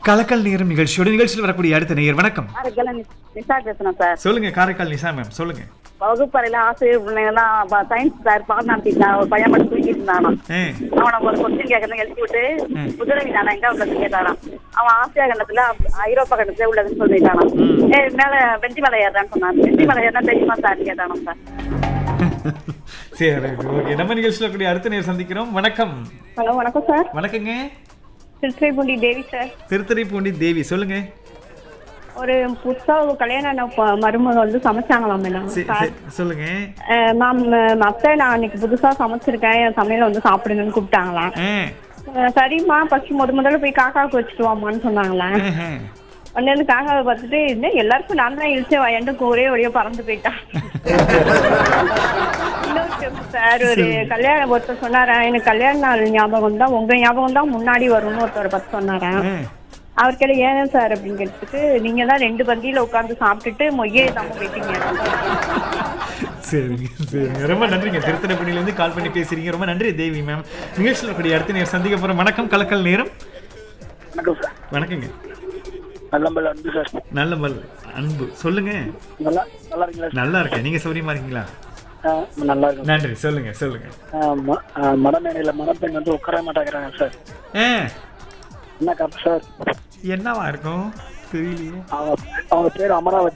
கலக்கல் நேரம் நிகழ்ச்சியோட நிகழ்ச்சியில் வரக்கூடிய அடுத்த நேயர் வணக்கம் காரைக்கால நிஷா பேசுறேன் சார் சொல்லுங்க காரைக்கால் நிசா மேம் சொல்லுங்க வகுப்பறையில ஆசிரியர் பிள்ளைங்கலாம் சயின்ஸ் சார் பாடம் நடத்திட்டான் ஒரு பையன் மட்டும் தூக்கிட்டு இருந்தானா ஏ அவனை ஒரு கொஸ்டின் கேட்கறது எழுதி விட்டு ம். குதிரை தானே எங்க உள்ளது கேட்டாராம் அவன் ஆசியா கண்டத்துல ஐரோப்பா கண்டத்துல உள்ளதுன்னு சொல்லிட்டானாம் ம். ஏ மேல பெஞ்சி மலை ஏறான்னு சொன்னான் பெஞ்சி மலை ஏறினா தெரியுமா சார் கேட்டானாம் சார் சரி ஓகே நம்ம நிகழ்ச்சியில் கூடிய அடுத்த நேரம் சந்திக்கிறோம் வணக்கம் ஹலோ வணக்கம் சார் வணக்கங்க திருச்சிரைப்பூண்டி தேவி சார் திருத்துறைப்பூண்டி தேவி சொல்லுங்க ஒரு புதுசா ஒரு கல்யாணம் ஆன ப- மருமக வந்து சமைச்சாங்களாம் மேடம் சரி, சரி, சொல்லுங்க மேம் அத்தை நான் இன்னைக்கு புதுசா சமைச்சிருக்கேன் என் சமையலை வந்து சாப்பிடுங்கன்னு கூப்பிட்டாங்களாம் ஆ, அஹ் சரிம்மா ஃபர்ஸ்ட் முத முதல்ல போய் காக்காவுக்கு வச்சுட்டு வாமான்னு சொன்னாங்களாம் ஆஹா. உடனே வந்து காக்காவை பார்த்துட்டு என்ன எல்லாருக்கும் நான் தான் இழுச்சேன் வயண்டுக்கு ஒரே ஒரே பறந்து போயிட்டான் இன்னொரு சார் ஒரு கல்யாணம் ஒருத்தர் சொன்னாரா எனக்கு கல்யாண நாள் ஞாபகம் தான் உங்க ஞாபகம் தான் முன்னாடி வரும்னு ஒருத்தர் பார்த்து சொன்னாரா ஆ, அவர் கேள்வி ஏன் சார் அப்படின்னு கேட்டதுக்கு நீங்க தான் ரெண்டு பந்தியில உட்காந்து சாப்பிட்டுட்டு மொய்யே இல்லாம போயிட்டீங்க சரிங்க சரிங்க ரொம்ப நன்றிங்க திருத்துறைப்பூண்டியிலேருந்து கால் பண்ணி பேசுறீங்க ரொம்ப நன்றி தேவி மேம் நிகழ்ச்சியில் கூடிய அடுத்த நேரம் சந்திக்க போகிறோம் வணக்கம் கலக்கல் நேரம் வணக்கம் சார் வணக்கங்க நல்லம்பல் அன்பு சார் நல்ல மல் அன்பு சொல்லுங்க நல்லா நல்லா இருக்கீங்களா சார்? நல்லா இருக்கேன் நீங்க சௌரியமா இருக்கீங்களா ஆ, நல்லா இருக்கும் நன்றி சொல்லுங்க சொல்லுங்க மடமேனையில் மணப்பெண் வந்து உட்கார மாட்டேங்கிறாங்க சார் ஆ என்ன கதை சார் என்னவா இருக்கும் தெரியலையே அவங்க அவங்க பேர் அமராவதி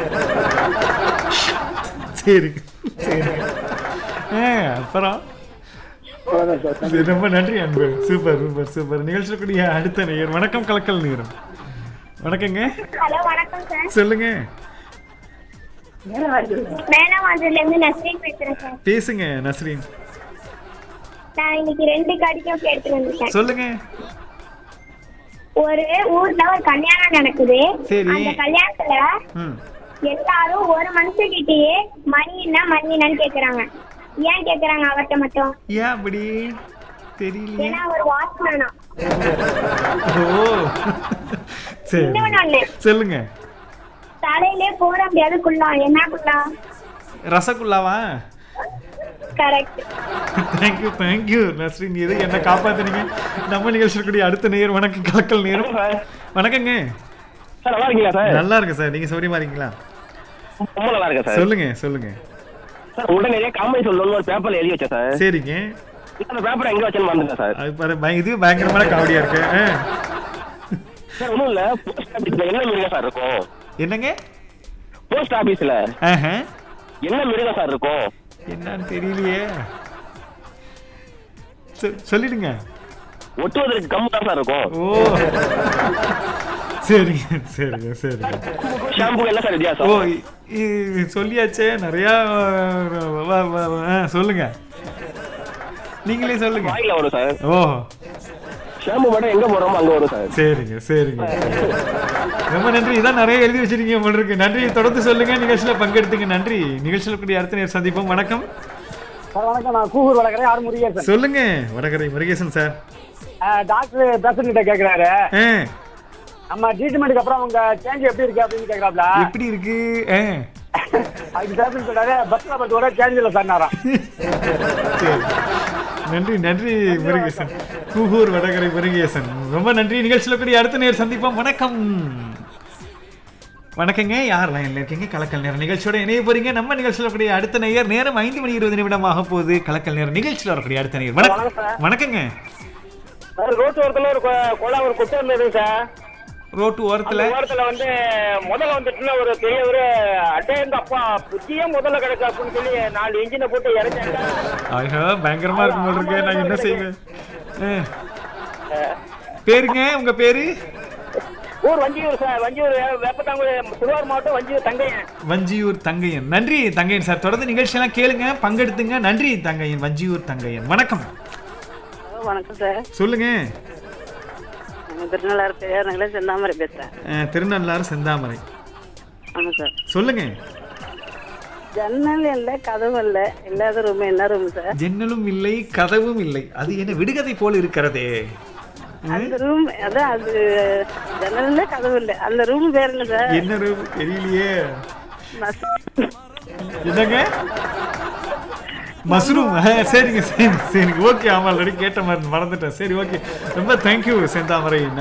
சரி சரி ஆ அப்புறம் அவ்வளோதான் சார் சரி, ரொம்ப நன்றி அன்பு சூப்பர் சூப்பர் சூப்பர் நிகழ்ச்சியில் கூடிய அடுத்த நேயர் வணக்கம் கலக்கல் நேரம் வணக்கங்க ஹலோ வணக்கம் சார் சொல்லுங்க மேலவாஞ்சல்ல இருந்து நஸ்ரீன் பேசுறேன் சார் பேசுங்க நஸ்ரீன் நான் இன்னைக்கு ரெண்டு கடிதம் எடுத்துட்டு வந்துட்டேன் சொல்லுங்க ஒரு ஊர்ல ஒரு கல்யாணம் நடக்குது சரி. அந்த கல்யாணத்துல ம் எல்லாரும் ஒரு மனுஷகிட்டயே மணி என்ன மணி என்னன்னு கேக்குறாங்க ஏன் கேக்குறாங்க அவர்ட்ட மட்டும் ஏன் அப்படி தெரியலையே ஏன்னா ஒரு வாட்ச்மேனா ஓ சரி இன்னொன்னு ஒண்ணு சொல்லுங்க தலையிலே போட முடியாது குள்ளா என்ன குள்ளா ரசகுல்லாவா கரெக்ட் தேங்க்யூ தேங்க்யூ நஸ்ரீன் இது என்ன காப்பாத்துனீங்க நம்ம நிகழ்ச்சியில் கூடிய அடுத்த நேயர் வணக்கம் கலக்கல் நேரம் வணக்கங்க சார் நல்லா இருக்கீங்களா சார் நல்லா இருக்கு சார் நீங்க சௌரியமா இருக்கீங்களா ரொம்ப நல்லா இருக்கேன் சார் சொல்லுங்க சொல்லுங்க சார் உடனே நிறைய காமெடி சொல்லணும்னு ஒரு பேப்பர்ல எழுதி வச்சேன் சார் சரிங்க அந்த பேப்பர் எங்க வச்சேன்னு மறந்துட்டேன் சார் அது பாரு பய- இது பயங்கரமான காமெடியா இருக்கு ஆ. சார் ஒன்றும் இல்ல போஸ்ட் ஆபீஸ்ல என்ன மிருகம் சார் இருக்கும் என்னங்க போஸ்ட் ஆபீஸ்ல ஆஹா. என்ன மிருகம் சார் இருக்கும் என்னன்னு தெரியலையே சொ- சொல்லிடுங்க ஒட்டுவதற்கு கம்மு தான் சார் இருக்கும் ஓ சரிங்க சரிங்க சரிங்க ஷாம்பு என்ன சார் ஓ வித்தியாசம் இ- இ- சொல்லியாச்சே நிறையா வ- வ- வ- ஆ, சொல்லுங்க நீங்களே சொல்லுங்க வாயில வரும் சார் ஓ ஷாம்பு மட்டும் எங்க போறோமோ அங்க வரும் சார் சரிங்க சரிங்க ரொம்ப நன்றி இதான் நிறைய எழுதி வச்சிருக்கீங்க போல இருக்கு நன்றி தொடர்ந்து சொல்லுங்க நிகழ்ச்சியில பங்கெடுத்துங்க நன்றி நிகழ்ச்சியில் கூடிய அடுத்த நேரம் சந்திப்போம் வணக்கம் சார் வணக்கம் நான் கூகூர் வளர்க்குறேன் யார் முருகேசன் சொல்லுங்க Vadakarai Murugesan sir doctor patient கிட்ட கேட்குறாரு ஆ, நம்ம ட்ரீட்மெண்ட்டுக்கு அப்புறம் உங்க சேஞ்ச் எப்படி இருக்கு அப்படின்னு கேட்குறாப்ல எப்படி இருக்கு ஆ, அதுக்கு பேஷண்ட் சொல்றாரு பஸ்ல பத்து கூட சேஞ்ச் இல்லை சார் நேரம் சரி நன்றி நன்றி முருகேசன் கூகூர் வடகரை முருகேசன் ரொம்ப நன்றி நிகழ்ச்சியில் கூடிய அடுத்த நேரம் சந்திப்போம் வணக்கம் வணக்கங்க யார் லைன்ல இருக்கீங்க கலக்கல் நேரம் நிகழ்ச்சியோட இணைய போறீங்க நம்ம நிகழ்ச்சியில் கூடிய அடுத்த நேயர் நேரம் ஐந்து மணி இருபது நிமிடமாக போகுது கலக்கல் நேரம் நிகழ்ச்சியில் வரக்கூடிய அடுத்த நேயர் வணக்கம் வணக்கங்க சார் ரோட்டு ஓரத்தில் ஒரு கொ- கொலை ஒரு குட்டை இருந்தது சார் ரோட்டு ஓரத்துல அந்த ஓரத்துல வந்து முதல்ல வந்துட்டுனா ஒரு பெரிய ஒரு அட்டை இந்த அப்பா புத்தியே முதல்ல கிடக்கு அப்படின்னு சொல்லி நாலு இன்ஜினை போட்டு இறச்சாங்க ஆஹா பயங்கரமா இருக்கும் போல இருக்கு நான் என்ன செய்வேன் ஆ. பேருங்க உங்க பேரு ஊர் வஞ்சியூர் சார் வஞ்சியூர் வேப்பத்தாங்குடி திருவாரூர் மாவட்டம் வஞ்சியூர் தங்கையன் வஞ்சியூர் தங்கையன் நன்றி தங்கையன் சார் தொடர்ந்து நிகழ்ச்சியெல்லாம் கேளுங்க பங்கெடுத்துங்க நன்றி தங்கையன் வஞ்சியூர் தங்கையன் வணக்கம் வணக்கம் சார் சொல்லுங்க நான் திருநள்ளாறு பேருங்களே செந்தாமரை பேசுறேன் அஹ், திருநள்ளாறு செந்தாமரை ஆமா சார் சொல்லுங்க ஜன்னல் இல்லை கதவு இல்லை இல்லாத ரூம் என்ன ரூம் சார் ஜன்னலும் இல்லை கதவும் இல்லை அது என்ன விடுகதை போல் இருக்கிறதே அந்த ரூம் அதான் அது ஜன்னல் இல்லை கதவு இல்லை அந்த ரூம் பேர் என்ன சார் என்ன room தெரியலையே மஸ்- என்னங்க மஷ்ரூம் சரிங்க சரி சரிங்க ஓகே ஆமா ஆல்ரெடி கேட்ட மாதிரி மறந்துட்டேன் சரி ஓகே ரொம்ப தேங்க்யூ செந்தாமரை